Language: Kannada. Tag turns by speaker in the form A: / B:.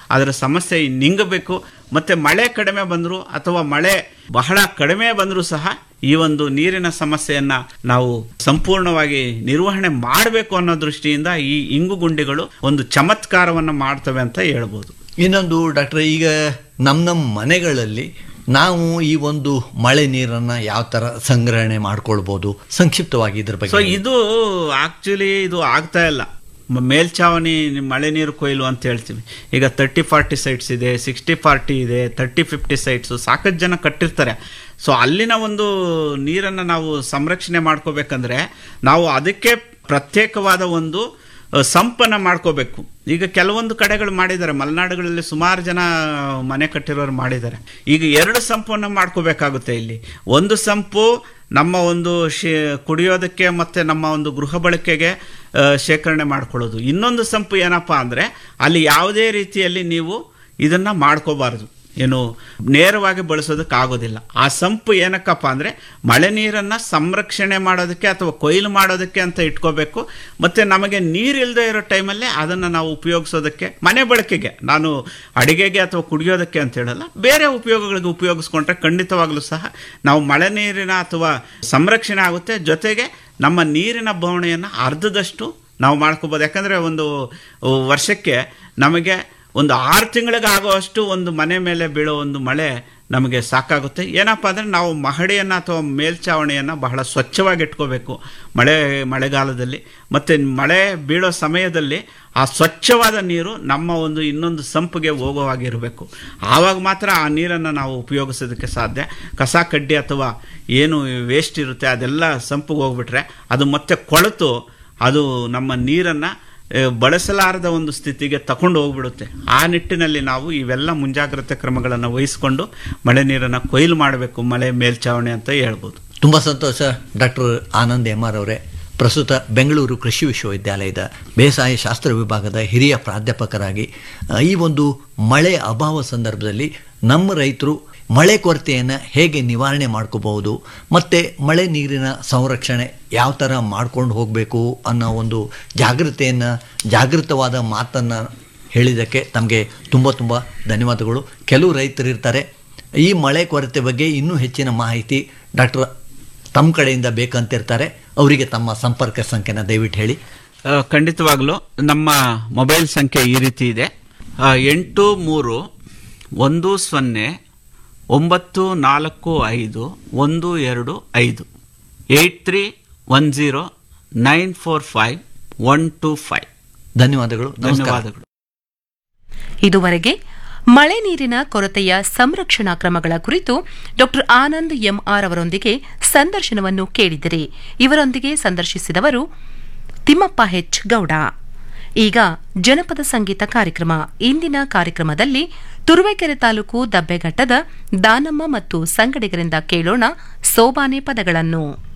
A: ಅದರ ಸಮಸ್ಯೆ ನೀಗಬೇಕು ಮತ್ತೆ ಮಳೆ ಕಡಿಮೆ ಬಂದರೂ ಅಥವಾ ಮಳೆ ಬಹಳ ಕಡಿಮೆ ಬಂದರೂ ಸಹ ಈ ಒಂದು ನೀರಿನ ಸಮಸ್ಯೆಯನ್ನ ನಾವು ಸಂಪೂರ್ಣವಾಗಿ ನಿರ್ವಹಣೆ ಮಾಡಬೇಕು ಅನ್ನೋ ದೃಷ್ಟಿಯಿಂದ ಈ ಇಂಗು ಗುಂಡಿಗಳು ಒಂದು ಚಮತ್ಕಾರವನ್ನು ಮಾಡ್ತವೆ ಅಂತ ಹೇಳ್ಬೋದು
B: ಇನ್ನೊಂದು ಡಾಕ್ಟರ್ ಈಗ ನಮ್ಮ ನಮ್ಮ ಮನೆಗಳಲ್ಲಿ ನಾವು ಈ ಒಂದು ಮಳೆ ನೀರನ್ನ ಯಾವ ತರ ಸಂಗ್ರಹಣೆ ಮಾಡ್ಕೊಳ್ಬಹುದು ಸಂಕ್ಷಿಪ್ತವಾಗಿ ಇದ್ರ
A: ಸೊ
B: ಬಗ್ಗೆ
A: ಇದು ಆಕ್ಚುಲಿ ಇದು ಆಗ್ತಾ ಇಲ್ಲ ಮ- ಮೇಲ್ಛಾವಣಿ ನಿ- ಮಳೆ ನೀರು ಕೊಯ್ಲು ಅಂತ ಹೇಳ್ತೀವಿ ಈಗ ತರ್ಟಿ ಫಾರ್ಟಿ ಸೈಟ್ಸ್ ಇದೆ ಸಿಕ್ಸ್ಟಿ ಫಾರ್ಟಿ ಇದೆ ತರ್ಟಿ ಫಿಫ್ಟಿ ಸೈಟ್ಸ್ ಸಾಕಷ್ಟು ಜನ ಕಟ್ಟಿರ್ತಾರೆ ಸೊ ಅಲ್ಲಿನ ಒಂದು ನೀರನ್ನು ನಾವು ಸಂರಕ್ಷಣೆ ಮಾಡ್ಕೋಬೇಕಂದ್ರೆ ನಾವು ಅದಕ್ಕೆ ಪ್ರತ್ಯೇಕವಾದ ಒಂದು ಅ, ಸಂಪನ್ನ ಮಾಡ್ಕೋಬೇಕು ಈಗ ಕೆಲವೊಂದು ಕಡೆಗಳು ಮಾಡಿದ್ದಾರೆ ಮಲೆನಾಡುಗಳಲ್ಲಿ ಸುಮಾರು ಜನ ಮನೆ ಕಟ್ಟಿರೋರು ಮಾಡಿದ್ದಾರೆ ಈಗ ಎರಡು ಸಂಪನ್ನು ಮಾಡ್ಕೋಬೇಕಾಗುತ್ತೆ ಇಲ್ಲಿ ಒಂದು ಸಂಪು ನಮ್ಮ ಒಂದು ಶೇ ಕುಡಿಯೋದಕ್ಕೆ ಮತ್ತು ನಮ್ಮ ಒಂದು ಗೃಹ ಬಳಕೆಗೆ ಆ, ಶೇಖರಣೆ ಮಾಡ್ಕೊಳ್ಳೋದು ಇನ್ನೊಂದು ಸಂಪು ಏನಪ್ಪ ಅಂದರೆ ಅಲ್ಲಿ ಯಾವುದೇ ರೀತಿಯಲ್ಲಿ ನೀವು ಇದನ್ನು ಮಾಡ್ಕೋಬಾರ್ದು ಏನು ನೇರವಾಗಿ ಬಳಸೋದಕ್ಕಾಗೋದಿಲ್ಲ ಆ ಸಂಪು ಏನಕ್ಕಪ್ಪ ಅಂದರೆ ಮಳೆ ನೀರನ್ನು ಸಂರಕ್ಷಣೆ ಮಾಡೋದಕ್ಕೆ ಅಥವಾ ಕೊಯ್ಲು ಮಾಡೋದಕ್ಕೆ ಅಂತ ಇಟ್ಕೋಬೇಕು ಮತ್ತು ನಮಗೆ ನೀರಿಲ್ಲದೆ ಇರೋ ಟೈಮಲ್ಲೇ ಅದನ್ನು ನಾವು ಉಪಯೋಗಿಸೋದಕ್ಕೆ ಮನೆ ಬಳಕೆಗೆ ನಾನು ಅಡಿಗೆಗೆ ಅಥವಾ ಕುಡಿಯೋದಕ್ಕೆ ಅಂತ ಹೇಳಲ್ಲ ಬೇರೆ ಉಪಯೋಗಗಳಿಗೆ ಉಪಯೋಗಿಸ್ಕೊಂಡ್ರೆ ಖಂಡಿತವಾಗ್ಲೂ ಸಹ ನಾವು ಮಳೆ ನೀರಿನ ಅಥವಾ ಸಂರಕ್ಷಣೆ ಆಗುತ್ತೆ ಜೊತೆಗೆ ನಮ್ಮ ನೀರಿನ ಬವಣೆಯನ್ನು ಅರ್ಧದಷ್ಟು ನಾವು ಮಾಡ್ಕೋಬೋದು ಯಾಕಂದರೆ ಒಂದು ವರ್ಷಕ್ಕೆ ನಮಗೆ ಒಂದು ಆರು ತಿಂಗಳಿಗೆ ಆಗುವಷ್ಟು ಒಂದು ಮನೆ ಮೇಲೆ ಬೀಳೋ ಒಂದು ಮಳೆ ನಮಗೆ ಸಾಕಾಗುತ್ತೆ ಏನಪ್ಪ ಅಂದರೆ ನಾವು ಮಹಡಿಯನ್ನು ಅಥವಾ ಮೇಲ್ಛಾವಣಿಯನ್ನು ಬಹಳ ಸ್ವಚ್ಛವಾಗಿ ಇಟ್ಕೋಬೇಕು ಮಳೆ ಮಳೆಗಾಲದಲ್ಲಿ ಮತ್ತು ಮಳೆ ಬೀಳೋ ಸಮಯದಲ್ಲಿ ಆ ಸ್ವಚ್ಛವಾದ ನೀರು ನಮ್ಮ ಒಂದು ಇನ್ನೊಂದು ಸಂಪಿಗೆ ಹೋಗುವಾಗಿರಬೇಕು ಆವಾಗ ಮಾತ್ರ ಆ ನೀರನ್ನು ನಾವು ಉಪಯೋಗಿಸೋದಕ್ಕೆ ಸಾಧ್ಯ ಕಸ ಕಡ್ಡಿ ಅಥವಾ ಏನು ವೇಸ್ಟ್ ಇರುತ್ತೆ ಅದೆಲ್ಲ ಸಂಪಿಗೆ ಹೋಗ್ಬಿಟ್ರೆ ಅದು ಮತ್ತೆ ಕೊಳೆತು ಅದು ನಮ್ಮ ನೀರನ್ನು ಆ, ಬಳಸಲಾರದ ಒಂದು ಸ್ಥಿತಿಗೆ ತಕೊಂಡು ಹೋಗ್ಬಿಡುತ್ತೆ ಆ ನಿಟ್ಟಿನಲ್ಲಿ ನಾವು ಇವೆಲ್ಲ ಮುಂಜಾಗ್ರತೆ ಕ್ರಮಗಳನ್ನು ವಹಿಸಿಕೊಂಡು ಮಳೆ ನೀರನ್ನು ಕೊಯ್ಲು ಮಾಡಬೇಕು ಮಳೆ ಮೇಲ್ಛಾವಣಿ ಅಂತ ಹೇಳ್ಬೋದು
B: ತುಂಬಾ ಸಂತೋಷ ಡಾಕ್ಟರ್ ಆನಂದ್ ಎಂ ಆರ್ ಅವರೇ ಪ್ರಸ್ತುತ ಬೆಂಗಳೂರು ಕೃಷಿ ವಿಶ್ವವಿದ್ಯಾಲಯದ ಬೇಸಾಯ ಶಾಸ್ತ್ರ ವಿಭಾಗದ ಹಿರಿಯ ಪ್ರಾಧ್ಯಾಪಕರಾಗಿ ಆ, ಈ ಒಂದು ಮಳೆ ಅಭಾವ ಸಂದರ್ಭದಲ್ಲಿ ನಮ್ಮ ರೈತರು ಮಳೆ ಕೊರತೆಯನ್ನು ಹೇಗೆ ನಿವಾರಣೆ ಮಾಡ್ಕೋಬಹುದು ಮತ್ತು ಮಳೆ ನೀರಿನ ಸಂರಕ್ಷಣೆ ಯಾವ ಥರ ಮಾಡ್ಕೊಂಡು ಹೋಗಬೇಕು ಅನ್ನೋ ಒಂದು ಜಾಗೃತೆಯನ್ನು ಜಾಗೃತವಾದ ಮಾತನ್ನು ಹೇಳಿದ್ದಕ್ಕೆ ತಮಗೆ ತುಂಬ ತುಂಬ ಧನ್ಯವಾದಗಳು ಕೆಲವು ರೈತರು ಇರ್ತಾರೆ ಈ ಮಳೆ ಕೊರತೆ ಬಗ್ಗೆ ಇನ್ನೂ ಹೆಚ್ಚಿನ ಮಾಹಿತಿ ಡಾಕ್ಟರ್ ತಮ್ಮ ಕಡೆಯಿಂದ ಬೇಕಂತಿರ್ತಾರೆ ಅವರಿಗೆ ತಮ್ಮ ಸಂಪರ್ಕ ಸಂಖ್ಯೆನ ದಯವಿಟ್ಟು ಹೇಳಿ
A: ಆ, ಖಂಡಿತವಾಗ್ಲೂ ನಮ್ಮ ಮೊಬೈಲ್ ಸಂಖ್ಯೆ ಈ ರೀತಿ ಇದೆ ಆ, ಎಂಟು ಮೂರು ಒಂದು ಸೊನ್ನೆ ಒಂಬತ್ತು ನಾಲ್ಕು ಐದು ಒಂದು ಎರಡು ಐದು eight three one zero nine four five one two five
B: ಧನ್ಯವಾದಗಳು ನಮಸ್ಕಾರ
A: ಧನ್ಯವಾದಗಳು
C: ಇದುವರೆಗೆ ಮಳೆ ನೀರಿನ ಕೊರತೆಯ ಸಂರಕ್ಷಣಾ ಕ್ರಮಗಳ ಕುರಿತು ಡಾಕ್ಟರ್ ಆನಂದ್ ಎಂಆರ್ ಅವರೊಂದಿಗೆ ಸಂದರ್ಶನವನ್ನು ಕೇಳಿದಿರಿ ಇವರೊಂದಿಗೆ ಸಂದರ್ಶಿಸಿದವರು ತಿಮ್ಮಪ್ಪ ಹೆಚ್ ಗೌಡ ಈಗ ಜನಪದ ಸಂಗೀತ ಕಾರ್ಯಕ್ರಮ ಇಂದಿನ ಕಾರ್ಯಕ್ರಮದಲ್ಲಿ ತುರುವೇಕೆರೆ ತಾಲೂಕು ದಬ್ಬೆಘಟ್ಟದ ದಾನಮ್ಮ ಮತ್ತು ಸಂಗಡಿಗರಿಂದ ಕೇಳೋಣ ಸೋಬಾನೆ ಪದಗಳನ್ನು